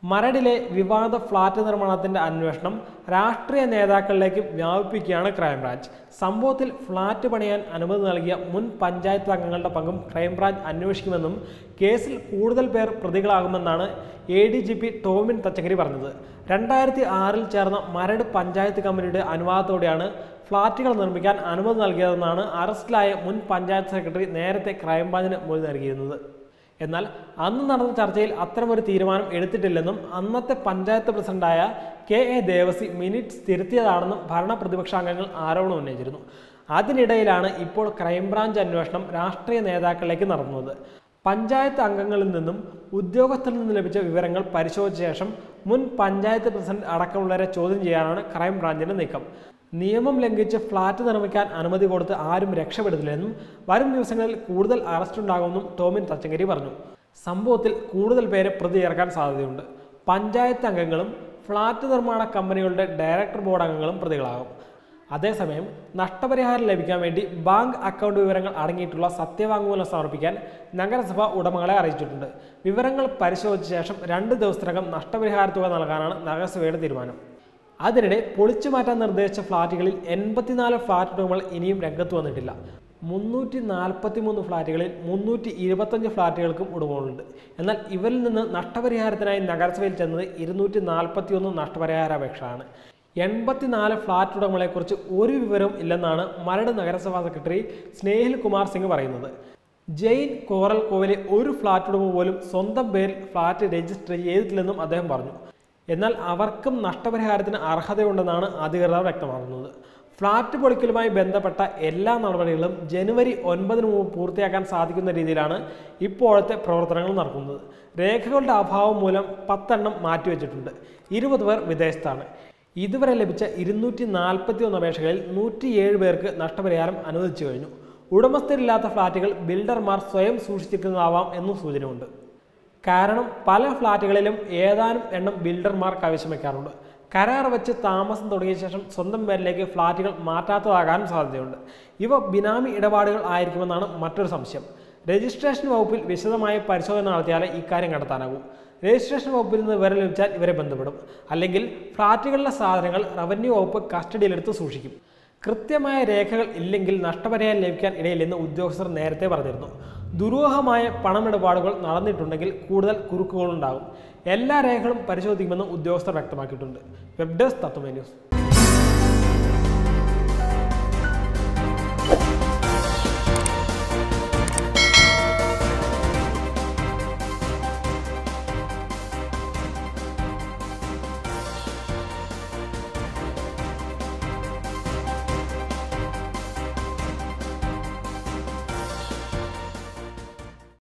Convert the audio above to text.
മരടിലെ വിവാദ ഫ്ളാറ്റ് നിർമ്മാണത്തിന്റെ അന്വേഷണം രാഷ്ട്രീയ നേതാക്കളിലേക്ക് വ്യാപിപ്പിക്കുകയാണ് ക്രൈംബ്രാഞ്ച് സംഭവത്തിൽ ഫ്ളാറ്റ് പണിയാൻ അനുമതി നൽകിയ മുൻ പഞ്ചായത്ത് അംഗങ്ങളുടെ പങ്കും ക്രൈംബ്രാഞ്ച് അന്വേഷിക്കുമെന്നും കേസിൽ കൂടുതൽ പേർ പ്രതികളാകുമെന്നാണ് A D G P Tomin Thachankary പറഞ്ഞത് രണ്ടായിരത്തി ആറിൽ ചേർന്ന മരട് പഞ്ചായത്ത് കമ്മിറ്റിയുടെ അനുവാദത്തോടെയാണ് ഫ്ളാറ്റുകൾ നിർമ്മിക്കാൻ അനുമതി നൽകിയതെന്നാണ് അറസ്റ്റിലായ മുൻ പഞ്ചായത്ത് സെക്രട്ടറി നേരത്തെ ക്രൈംബ്രാഞ്ചിന് മൊഴി നൽകിയിരുന്നത് എന്നാൽ അന്ന് നടന്ന ചർച്ചയിൽ അത്തരമൊരു തീരുമാനം എടുത്തിട്ടില്ലെന്നും അന്നത്തെ പഞ്ചായത്ത് പ്രസിഡന്റായ കെ എ ദേവസി മിനിറ്റ്സ് തിരുത്തിയതാണെന്നും ഭരണ പ്രതിപക്ഷാംഗങ്ങൾ ആരോപണം ഉന്നയിച്ചിരുന്നു അതിനിടയിലാണ് ഇപ്പോൾ ക്രൈംബ്രാഞ്ച് അന്വേഷണം രാഷ്ട്രീയ നേതാക്കളിലേക്ക് നടന്നത് പഞ്ചായത്ത് അംഗങ്ങളിൽ നിന്നും ഉദ്യോഗസ്ഥരിൽ നിന്നും ലഭിച്ച വിവരങ്ങൾ പരിശോധിച്ച ശേഷം മുൻ പഞ്ചായത്ത് പ്രസിഡന്റ് അടക്കമുള്ളവരെ ചോദ്യം ചെയ്യാനാണ് ക്രൈംബ്രാഞ്ചിന്റെ നീക്കം നിയമം ലംഘിച്ച് ഫ്ളാറ്റ് നിർമ്മിക്കാൻ അനുമതി കൊടുത്ത് ആരും രക്ഷപ്പെടുത്തില്ലെന്നും വരും ദിവസങ്ങളിൽ കൂടുതൽ അറസ്റ്റ് ഉണ്ടാകുമെന്നും ടോമിൻ തച്ചങ്കരി പറഞ്ഞു സംഭവത്തിൽ കൂടുതൽ പേരെ പ്രതി ചേർക്കാൻ സാധ്യതയുണ്ട് പഞ്ചായത്ത് അംഗങ്ങളും ഫ്ളാറ്റ് നിർമ്മാണ കമ്പനികളുടെ ഡയറക്ടർ ബോർഡ് അംഗങ്ങളും പ്രതികളാകും അതേസമയം നഷ്ടപരിഹാരം ലഭിക്കാൻ വേണ്ടി ബാങ്ക് അക്കൗണ്ട് വിവരങ്ങൾ അടങ്ങിയിട്ടുള്ള സത്യവാങ്മൂലം സമർപ്പിക്കാൻ നഗരസഭ ഉടമകളെ അറിയിച്ചിട്ടുണ്ട് വിവരങ്ങൾ പരിശോധിച്ച ശേഷം രണ്ട് ദിവസത്തിനകം നഷ്ടപരിഹാര തുക നൽകാനാണ് നഗരസഭയുടെ തീരുമാനം അതിനിടെ പൊളിച്ചു മാറ്റാൻ നിർദ്ദേശിച്ച ഫ്ളാറ്റുകളിൽ എൺപത്തിനാല് ഫ്ളാറ്റ് ഉടമകൾ ഇനിയും രംഗത്ത് വന്നിട്ടില്ല മുന്നൂറ്റി നാൽപ്പത്തി മൂന്ന് ഫ്ളാറ്റുകളിൽ മുന്നൂറ്റി ഇരുപത്തഞ്ച് ഫ്ളാറ്റുകൾക്കും ഉടമകളുണ്ട് എന്നാൽ ഇവരിൽ നിന്ന് നഷ്ടപരിഹാരത്തിനായി നഗരസഭയിൽ ചെന്നത് ഇരുന്നൂറ്റി നാൽപ്പത്തി ഒന്ന് നഷ്ടപരിഹാരാപേക്ഷയാണ് എൺപത്തിനാല് ഫ്ളാറ്റ് ഉടമകളെക്കുറിച്ച് ഒരു വിവരവും ഇല്ലെന്നാണ് മരട് നഗരസഭാ സെക്രട്ടറി സ്നേഹിൽ കുമാർ സിംഗ് പറയുന്നത് ജെയിൻ കോറൽ കോവിലെ ഒരു ഫ്ളാറ്റ് ഉടമ പോലും സ്വന്തം പേരിൽ ഫ്ളാറ്റ് രജിസ്റ്റർ ചെയ്തിട്ടില്ലെന്നും അദ്ദേഹം പറഞ്ഞു എന്നാൽ അവർക്കും നഷ്ടപരിഹാരത്തിന് അർഹതയുണ്ടെന്നാണ് അധികൃതർ വ്യക്തമാക്കുന്നത് ഫ്ളാറ്റ് പൊളിക്കലുമായി ബന്ധപ്പെട്ട എല്ലാ നടപടികളും ജനുവരി ഒൻപതിന് മുമ്പ് പൂർത്തിയാക്കാൻ സാധിക്കുന്ന രീതിയിലാണ് ഇപ്പോഴത്തെ പ്രവർത്തനങ്ങൾ നടക്കുന്നത് രേഖകളുടെ അഭാവം മൂലം പത്തെണ്ണം മാറ്റിവെച്ചിട്ടുണ്ട് ഇരുപത് പേർ വിദേശത്താണ് ഇതുവരെ ലഭിച്ച ഇരുന്നൂറ്റി നാൽപ്പത്തി ഒന്ന് അപേക്ഷകളിൽ നൂറ്റിയേഴ് പേർക്ക് നഷ്ടപരിഹാരം അനുവദിച്ചു കഴിഞ്ഞു ഉടമസ്ഥരില്ലാത്ത ഫ്ളാറ്റുകൾ ബിൽഡർമാർ സ്വയം സൂക്ഷിച്ചിരിക്കുന്നതാവാം എന്നും സൂചനയുണ്ട് കാരണം പല ഫ്ളാറ്റുകളിലും ഏതാനും എണ്ണം ബിൽഡർമാർ കൈവശം വയ്ക്കാറുണ്ട് കരാർ വെച്ച് താമസം തുടങ്ങിയ ശേഷം സ്വന്തം പേരിലേക്ക് ഫ്ളാറ്റുകൾ മാറ്റാത്തതാകാനും സാധ്യതയുണ്ട് ഇവ ബിനാമി ഇടപാടുകൾ ആയിരിക്കുമെന്നാണ് മറ്റൊരു സംശയം രജിസ്ട്രേഷൻ വകുപ്പിൽ വിശദമായ പരിശോധന നടത്തിയാലേ ഇക്കാര്യം കണ്ടെത്താനാകൂ രജിസ്ട്രേഷൻ വകുപ്പിൽ നിന്ന് വിവരം ലഭിച്ചാൽ ഇവരെ ബന്ധപ്പെടും അല്ലെങ്കിൽ ഫ്ളാറ്റുകളിലെ സാധനങ്ങൾ റവന്യൂ വകുപ്പ് കസ്റ്റഡിയിലെടുത്ത് സൂക്ഷിക്കും കൃത്യമായ രേഖകൾ ഇല്ലെങ്കിൽ നഷ്ടപരിഹാരം ലഭിക്കാൻ ഇടയില്ലെന്ന് ഉദ്യോഗസ്ഥർ നേരത്തെ പറഞ്ഞിരുന്നു ദുരൂഹമായ പണമിടപാടുകൾ നടന്നിട്ടുണ്ടെങ്കിൽ കൂടുതൽ കുറുക്കുകളുണ്ടാകും എല്ലാ രേഖകളും പരിശോധിക്കുമെന്ന് ഉദ്യോഗസ്ഥർ വ്യക്തമാക്കിയിട്ടുണ്ട് വെബ് ഡെസ്ക് തത്വമേ ന്യൂസ്